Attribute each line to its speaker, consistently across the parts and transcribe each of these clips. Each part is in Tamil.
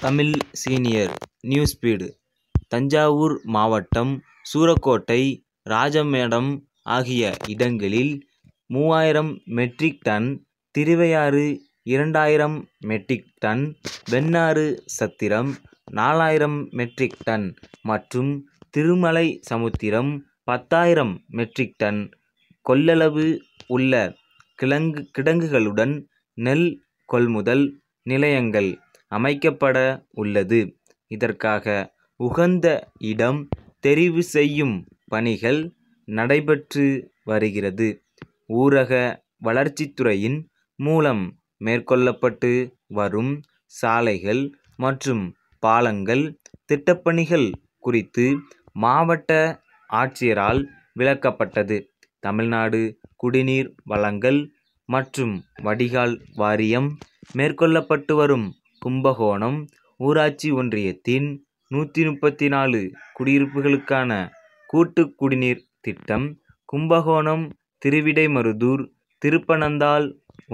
Speaker 1: தமிழ் சீனியர் நியூஸ்பீடு தஞ்சாவூர் மாவட்டம் சூரக்கோட்டை ராஜமேடம் ஆகிய இடங்களில் மூவாயிரம் மெட்ரிக் டன் திருவையாறு இரண்டாயிரம் மெட்ரிக் டன் வெண்ணாறு சத்திரம் நாலாயிரம் மெட்ரிக் டன் மற்றும் திருமலை சமுத்திரம் பத்தாயிரம் மெட்ரிக் டன் கொள்ளளவு உள்ள கிழங்கு கிடங்குகளுடன் நெல் கொள்முதல் நிலையங்கள் அமைக்கப்பட உள்ளது இதற்காக உகந்த இடம் தெரிவு செய்யும் பணிகள் நடைபெற்று வருகிறது ஊரக வளர்ச்சித்துறையின் மூலம் மேற்கொள்ளப்பட்டு வரும் சாலைகள் மற்றும் பாலங்கள் திட்டப்பணிகள் குறித்து மாவட்ட ஆட்சியரால் விளக்கப்பட்டது தமிழ்நாடு குடிநீர் வழங்கல் மற்றும் வடிகால் வாரியம் மேற்கொள்ளப்பட்டு வரும் கும்பகோணம் ஊராட்சி ஒன்றியத்தின் நூற்றி முப்பத்தி நாலு குடியிருப்புகளுக்கான கூட்டு குடிநீர் திட்டம் கும்பகோணம் திருவிடைமருதூர் திருப்பனந்தாள்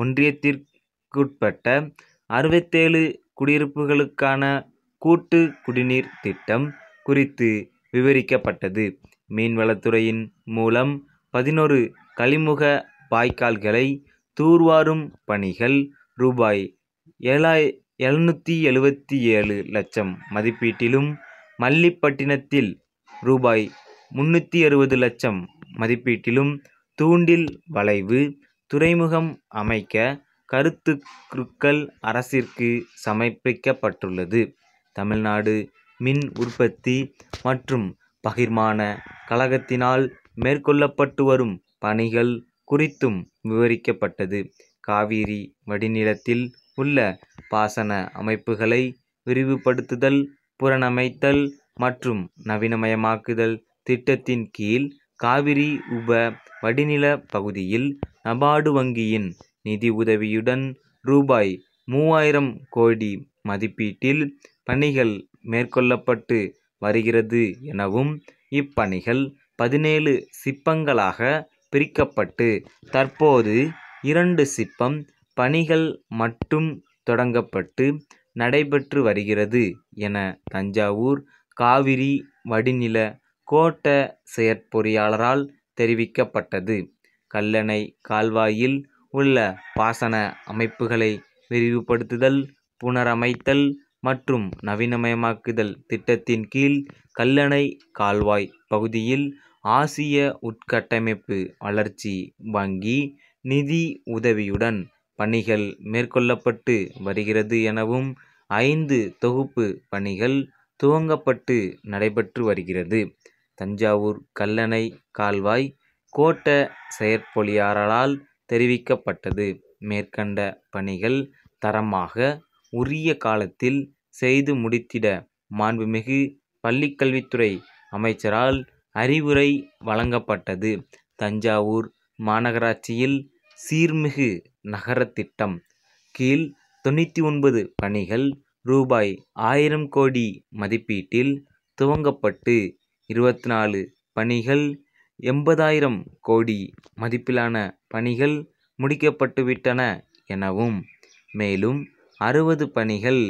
Speaker 1: ஒன்றியத்திற்குட்பட்ட அறுபத்தேழு குடியிருப்புகளுக்கான கூட்டு குடிநீர் திட்டம் குறித்து விவரிக்கப்பட்டது மீன்வளத்துறையின் மூலம் பதினொரு கழிமுக வாய்க்கால்களை தூர்வாரும் பணிகள் ரூபாய் ஏழாய் எழுநூற்றி எழுபத்தி ஏழு லட்சம் மதிப்பீட்டிலும் மல்லிப்பட்டினத்தில் ரூபாய் முன்னூற்றி அறுபது லட்சம் மதிப்பீட்டிலும் தூண்டில் வளைவு துறைமுகம் அமைக்க கருத்துருக்கள் அரசிற்கு சமர்ப்பிக்கப்பட்டுள்ளது தமிழ்நாடு மின் உற்பத்தி மற்றும் பகிர்மான கழகத்தினால் மேற்கொள்ளப்பட்டு வரும் பணிகள் குறித்தும் விவரிக்கப்பட்டது காவிரி வடிநிலத்தில் உள்ள பாசன அமைப்புகளை விரிவுபடுத்துதல் புனரமைத்தல் மற்றும் நவீனமயமாக்குதல் திட்டத்தின் கீழ் காவிரி உப வடிநில பகுதியில் நபார்டு வங்கியின் நிதி உதவியுடன் ரூபாய் மூவாயிரம் கோடி மதிப்பீட்டில் பணிகள் மேற்கொள்ளப்பட்டு வருகிறது எனவும் இப்பணிகள் பதினேழு சிப்பங்களாக பிரிக்கப்பட்டு தற்போது இரண்டு சிப்பம் பணிகள் மட்டும் தொடங்கப்பட்டு நடைபெற்று வருகிறது என தஞ்சாவூர் காவிரி வடிநில கோட்ட செயற்பொறியாளரால் தெரிவிக்கப்பட்டது கல்லணை கால்வாயில் உள்ள பாசன அமைப்புகளை விரிவுபடுத்துதல் புனரமைத்தல் மற்றும் நவீனமயமாக்குதல் திட்டத்தின் கீழ் கல்லணை கால்வாய் பகுதியில் ஆசிய உட்கட்டமைப்பு வளர்ச்சி வங்கி நிதி உதவியுடன் பணிகள் மேற்கொள்ளப்பட்டு வருகிறது எனவும் ஐந்து தொகுப்பு பணிகள் துவங்கப்பட்டு நடைபெற்று வருகிறது தஞ்சாவூர் கல்லணை கால்வாய் கோட்ட செயற்பொறியாளரால் தெரிவிக்கப்பட்டது மேற்கண்ட பணிகள் தரமாக உரிய காலத்தில் செய்து முடித்திட மாண்புமிகு பள்ளிக்கல்வித்துறை அமைச்சரால் அறிவுரை வழங்கப்பட்டது தஞ்சாவூர் மாநகராட்சியில் சீர்மிகு நகர திட்டம் கீழ் தொண்ணூற்றி ஒன்பது பணிகள் ரூபாய் ஆயிரம் கோடி மதிப்பீட்டில் துவங்கப்பட்டு இருபத்தி நாலு பணிகள் எண்பதாயிரம் கோடி மதிப்பிலான பணிகள் முடிக்கப்பட்டுவிட்டன எனவும் மேலும் அறுபது பணிகள்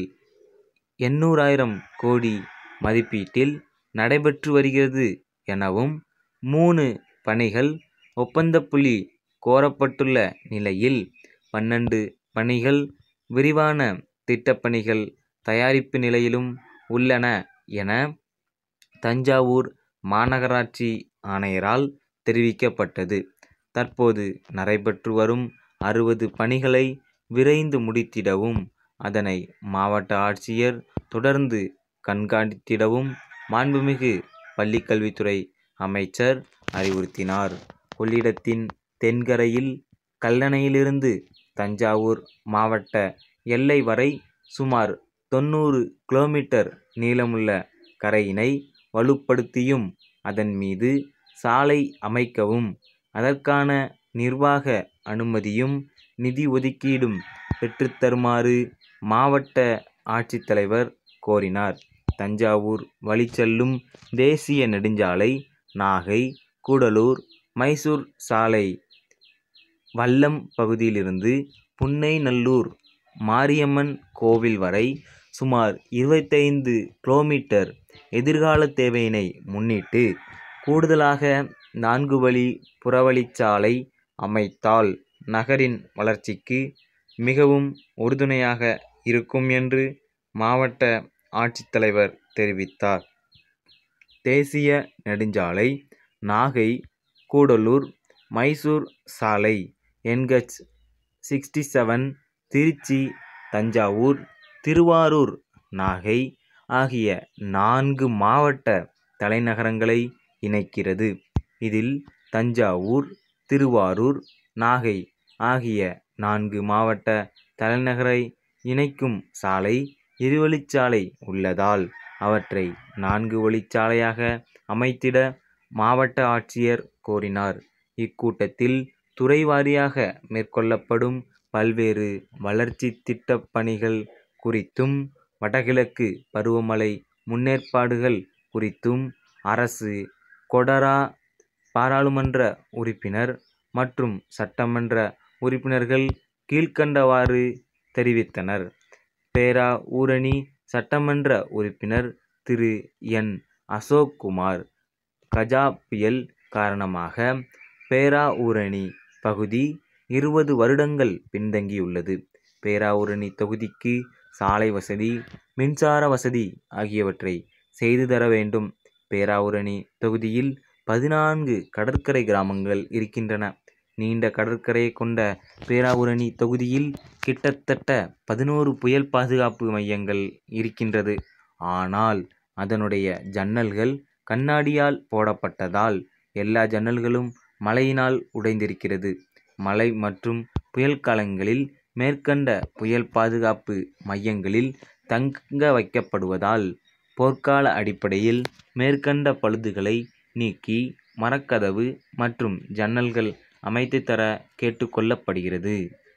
Speaker 1: எண்ணூறாயிரம் கோடி மதிப்பீட்டில் நடைபெற்று வருகிறது எனவும் மூணு பணிகள் ஒப்பந்தப்புள்ளி கோரப்பட்டுள்ள நிலையில் பன்னெண்டு பணிகள் விரிவான திட்டப்பணிகள் தயாரிப்பு நிலையிலும் உள்ளன என தஞ்சாவூர் மாநகராட்சி ஆணையரால் தெரிவிக்கப்பட்டது தற்போது நடைபெற்று வரும் அறுபது பணிகளை விரைந்து முடித்திடவும் அதனை மாவட்ட ஆட்சியர் தொடர்ந்து கண்காணித்திடவும் மாண்புமிகு பள்ளிக்கல்வித்துறை அமைச்சர் அறிவுறுத்தினார் கொள்ளிடத்தின் தென்கரையில் கல்லணையிலிருந்து தஞ்சாவூர் மாவட்ட எல்லை வரை சுமார் தொண்ணூறு கிலோமீட்டர் நீளமுள்ள கரையினை வலுப்படுத்தியும் அதன் மீது சாலை அமைக்கவும் அதற்கான நிர்வாக அனுமதியும் நிதி ஒதுக்கீடும் பெற்றுத்தருமாறு மாவட்ட ஆட்சித்தலைவர் கோரினார் தஞ்சாவூர் வழிச்செல்லும் தேசிய நெடுஞ்சாலை நாகை கூடலூர் மைசூர் சாலை வல்லம் பகுதியிலிருந்து புன்னைநல்லூர் மாரியம்மன் கோவில் வரை சுமார் இருபத்தைந்து கிலோமீட்டர் எதிர்கால தேவையினை முன்னிட்டு கூடுதலாக நான்கு வழி புறவழிச்சாலை அமைத்தால் நகரின் வளர்ச்சிக்கு மிகவும் உறுதுணையாக இருக்கும் என்று மாவட்ட ஆட்சித்தலைவர் தெரிவித்தார் தேசிய நெடுஞ்சாலை நாகை கூடலூர் மைசூர் சாலை NH sixty seven Tiruchi Thanjavur Tiruvarur Nagai ஆகிய நான்கு மாவட்ட தலைநகரங்களை இணைக்கிறது இதில் தஞ்சாவூர் திருவாரூர் நாகை ஆகிய நான்கு மாவட்ட தலைநகரை இணைக்கும் சாலை இருவழிச்சாலை உள்ளதால் அவற்றை நான்கு வழிச்சாலையாக அமைத்திட மாவட்ட ஆட்சியர் கோரினார் இக்கூட்டத்தில் துறை வாரியாக மேற்கொள்ளப்படும் பல்வேறு வளர்ச்சி திட்டப் பணிகள் குறித்தும் வடகிழக்கு பருவமழை முன்னேற்பாடுகள் குறித்தும் அரசு கொடரா பாராளுமன்ற உறுப்பினர் மற்றும் சட்டமன்ற உறுப்பினர்கள் கீழ்க்கண்டவாறு தெரிவித்தனர் பேரா ஊரணி சட்டமன்ற உறுப்பினர் திரு என் அசோக்குமார் கஜா புயல் காரணமாக பேராவூரணி பகுதி இருபது வருடங்கள் பின்தங்கியுள்ளது பேராவூரணி தொகுதிக்கு சாலை வசதி மின்சார வசதி ஆகியவற்றை செய்து தர வேண்டும் பேராவூரணி தொகுதியில் பதினான்கு கடற்கரை கிராமங்கள் இருக்கின்றன நீண்ட கடற்கரையை கொண்ட பேராவூரணி தொகுதியில் கிட்டத்தட்ட பதினோரு புயல் பாதுகாப்பு மையங்கள் இருக்கின்றது ஆனால் அதனுடைய ஜன்னல்கள் கண்ணாடியால் போடப்பட்டதால் எல்லா ஜன்னல்களும் மழையினால் உடைந்திருக்கிறது மழை மற்றும் புயல் காலங்களில் மேற்கண்ட புயல் பாதுகாப்பு மையங்களில் தங்க வைக்கப்படுவதால் போர்க்கால அடிப்படையில் மேற்கண்ட பழுதுகளை நீக்கி மரக்கதவு மற்றும் ஜன்னல்கள் அமைத்து தர கேட்டுக்கொள்ளப்படுகிறது